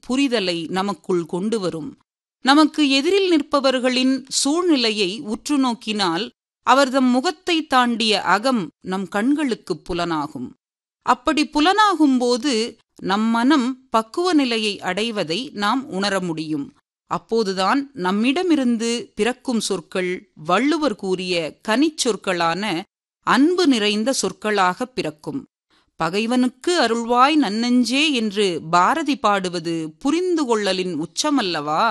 புரிதலை நமக்குள் கொண்டு வரும் நமக்கு எதிரில் நிற்பவர்களின் சூழ்நிலையை உற்று நோக்கினால் அவர்தம் முகத்தை தாண்டிய அகம் நம் கண்களுக்கு புலனாகும் அப்படி புலனாகும்போது நம் மனம் பக்குவ நிலையை அடைவதை நாம் உணர முடியும் அப்போதுதான் நம்மிடமிருந்து பிறக்கும் சொற்கள் வள்ளுவர் கூறிய கனிச்சொற்களான அன்பு நிறைந்த சொற்களாக பிறக்கும் பகைவனுக்கு அருள்வாய் நன்னெஞ்சே என்று பாரதி பாடுவது புரிந்து கொள்ளலின் உச்சமல்லவா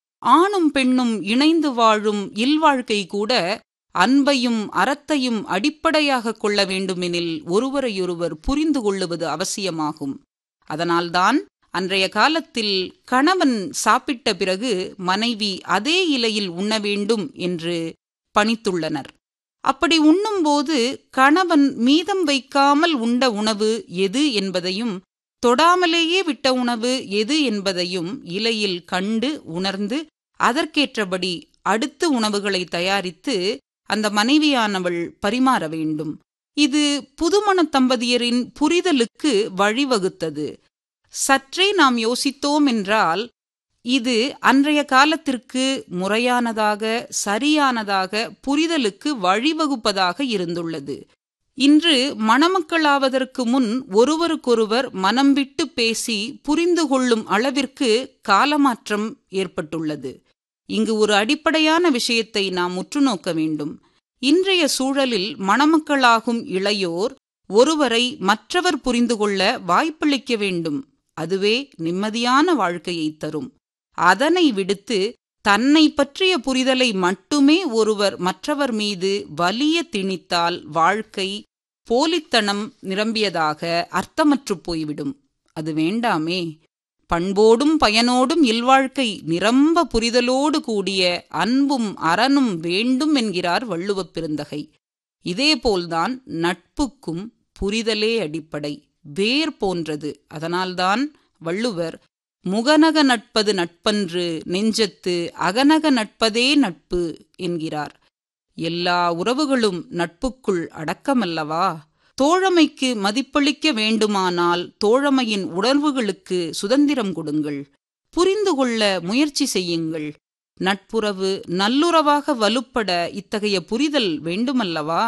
ஆணும் பெண்ணும் இணைந்து வாழும் இல்வாழ்க்கை கூட அன்பையும் அறத்தையும் அடிப்படையாக கொள்ள வேண்டுமெனில் ஒருவரையொருவர் புரிந்து கொள்ளுவது அவசியமாகும் அதனால்தான் அன்றைய காலத்தில் கணவன் சாப்பிட்ட பிறகு மனைவி அதே இலையில் உண்ண வேண்டும் என்று பணித்துள்ளனர் அப்படி உண்ணும்போது கணவன் மீதம் வைக்காமல் உண்ட உணவு எது என்பதையும் தொடாமலேயே விட்ட உணவு எது என்பதையும் இலையில் கண்டு உணர்ந்து அதற்கேற்றபடி அடுத்து உணவுகளை தயாரித்து அந்த மனைவியானவள் பரிமாற வேண்டும் இது புதுமண தம்பதியரின் புரிதலுக்கு வழிவகுத்தது சற்றே நாம் யோசித்தோம் என்றால் இது அன்றைய காலத்திற்கு முறையானதாக சரியானதாக புரிதலுக்கு வழிவகுப்பதாக இருந்துள்ளது இன்று மணமக்களாவதற்கு முன் ஒருவருக்கொருவர் மனம் விட்டு பேசி புரிந்து கொள்ளும் அளவிற்கு காலமாற்றம் ஏற்பட்டுள்ளது இங்கு ஒரு அடிப்படையான விஷயத்தை நாம் உற்று நோக்க வேண்டும் இன்றைய சூழலில் மணமக்களாகும் இளையோர் ஒருவரை மற்றவர் புரிந்து கொள்ள வாய்ப்பளிக்க வேண்டும் அதுவே நிம்மதியான வாழ்க்கையை தரும் அதனை விடுத்து தன்னை பற்றிய புரிதலை மட்டுமே ஒருவர் மற்றவர் மீது வலிய திணித்தால் வாழ்க்கை போலித்தனம் நிரம்பியதாக அர்த்தமற்று போய்விடும் அது வேண்டாமே பண்போடும் பயனோடும் இல்வாழ்க்கை நிரம்ப புரிதலோடு கூடிய அன்பும் அறனும் வேண்டும் என்கிறார் வள்ளுவப் பெருந்தகை இதேபோல்தான் நட்புக்கும் புரிதலே அடிப்படை வேர் போன்றது அதனால்தான் வள்ளுவர் முகநக நட்பது நட்பன்று நெஞ்சத்து அகநக நட்பதே நட்பு என்கிறார் எல்லா உறவுகளும் நட்புக்குள் அடக்கமல்லவா தோழமைக்கு மதிப்பளிக்க வேண்டுமானால் தோழமையின் உணர்வுகளுக்கு சுதந்திரம் கொடுங்கள் புரிந்து கொள்ள முயற்சி செய்யுங்கள் நட்புறவு நல்லுறவாக வலுப்பட இத்தகைய புரிதல் வேண்டுமல்லவா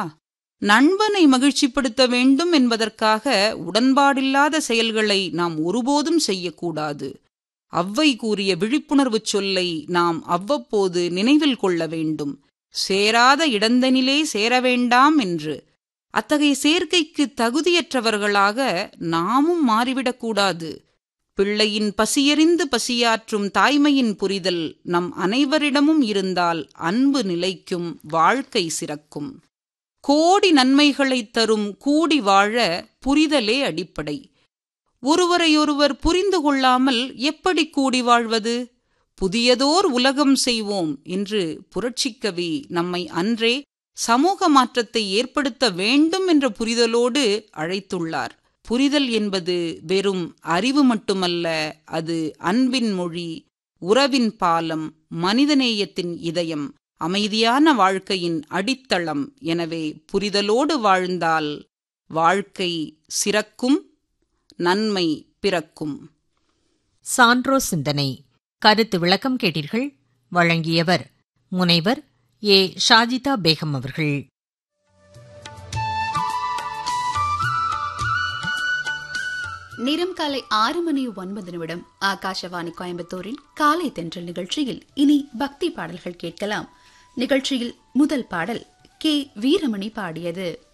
நண்பனை மகிழ்ச்சிப்படுத்த வேண்டும் என்பதற்காக உடன்பாடில்லாத செயல்களை நாம் ஒருபோதும் செய்யக்கூடாது அவ்வை கூறிய விழிப்புணர்வு சொல்லை நாம் அவ்வப்போது நினைவில் கொள்ள வேண்டும் சேராத இடந்தனிலே சேர வேண்டாம் என்று அத்தகைய சேர்க்கைக்கு தகுதியற்றவர்களாக நாமும் மாறிவிடக்கூடாது பிள்ளையின் பசியறிந்து பசியாற்றும் தாய்மையின் புரிதல் நம் அனைவரிடமும் இருந்தால் அன்பு நிலைக்கும் வாழ்க்கை சிறக்கும் கோடி நன்மைகளைத் தரும் கூடி வாழ புரிதலே அடிப்படை ஒருவரையொருவர் புரிந்து கொள்ளாமல் எப்படி கூடி வாழ்வது புதியதோர் உலகம் செய்வோம் என்று புரட்சிக்கவி நம்மை அன்றே சமூக மாற்றத்தை ஏற்படுத்த வேண்டும் என்ற புரிதலோடு அழைத்துள்ளார் புரிதல் என்பது வெறும் அறிவு மட்டுமல்ல அது அன்பின் மொழி உறவின் பாலம் மனிதநேயத்தின் இதயம் அமைதியான வாழ்க்கையின் அடித்தளம் எனவே புரிதலோடு வாழ்ந்தால் வாழ்க்கை சிறக்கும் நன்மை பிறக்கும் சான்றோ சிந்தனை கருத்து விளக்கம் கேட்டீர்கள் வழங்கியவர் முனைவர் ஏ ஷாஜிதா பேகம் அவர்கள் நேரம் காலை ஆறு மணி ஒன்பது நிமிடம் ஆகாஷவாணி கோயம்புத்தூரின் காலை தென்றல் நிகழ்ச்சியில் இனி பக்தி பாடல்கள் கேட்கலாம் நிகழ்ச்சியில் முதல் பாடல் கே வீரமணி பாடியது